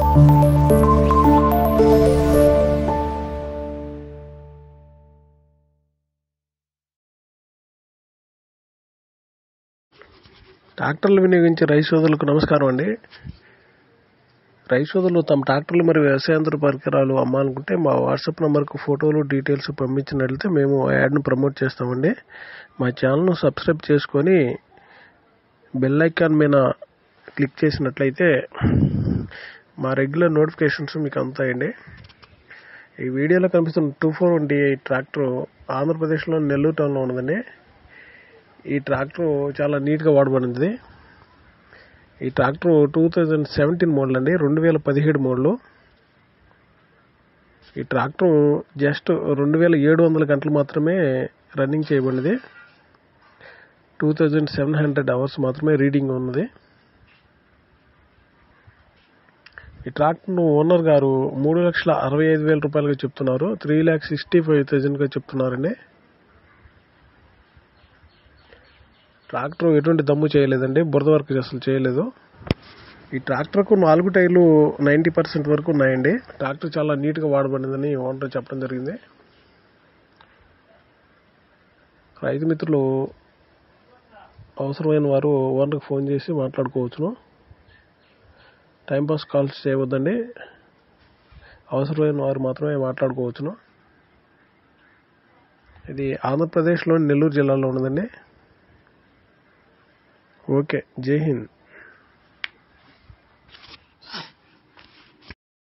ట్రాక్టర్లు వినియోగించే రైతు సోదరులకు నమస్కారం అండి రైతు సోదరులు తమ ట్రాక్టర్లు మరియు వ్యవసాయాంతర పరికరాలు అమ్మాలనుకుంటే మా వాట్సాప్ నెంబర్కు ఫోటోలు డీటెయిల్స్ పంపించినట్లయితే మేము ఆ యాడ్ను ప్రమోట్ చేస్తామండి మా ఛానల్ను సబ్స్క్రైబ్ చేసుకొని బెల్ ఐకాన్ మీద క్లిక్ చేసినట్లయితే మా రెగ్యులర్ నోటిఫికేషన్స్ మీకు అందుతాయండి ఈ వీడియోలో కనిపిస్తున్న two four twenty eight tractor ఆంధ్రప్రదేశ్లో నెల్లూరు టౌన్లో ఉన్నదండి ఈ ట్రాక్టర్ చాలా నీట్గా వాడబడింది ఈ tractor two thousand seventeen model అండి రెండు వేల పదిహేడు మోడలు ఈ ట్రాక్టర్ జస్ట్ రెండు వేల ఏడు వందల గంటలు మాత్రమే రన్నింగ్ చేయబడినది two thousand seven hundred hours మాత్రమే రీడింగ్ ఉన్నది ఈ ట్రాక్టర్ ఓనర్ గారు మూడు లక్షల అరవై ఐదు వేల రూపాయలుగా చెప్తున్నారు త్రీ ల్యాక్ సిక్స్టీ ఫైవ్ థౌజండ్గా చెప్తున్నారండి ట్రాక్టర్ ఎటువంటి దమ్ము చేయలేదండి బురద వర్క్ అసలు చేయలేదు ఈ ట్రాక్టర్కు నాలుగు టైర్లు నైంటీ పర్సెంట్ వరకు ఉన్నాయండి ట్రాక్టర్ చాలా నీట్గా వాడబడిందని ఓనర్ చెప్పడం జరిగింది రైతు మిత్రులు అవసరమైన వారు ఓనర్కి ఫోన్ చేసి మాట్లాడుకోవచ్చును టైంపాస్ కాల్స్ చేయవద్దండి అవసరమైన వారు మాత్రమే మాట్లాడుకోవచ్చును ఇది ఆంధ్రప్రదేశ్లోని నెల్లూరు జిల్లాలో ఉన్నదండి ఓకే జై హింద్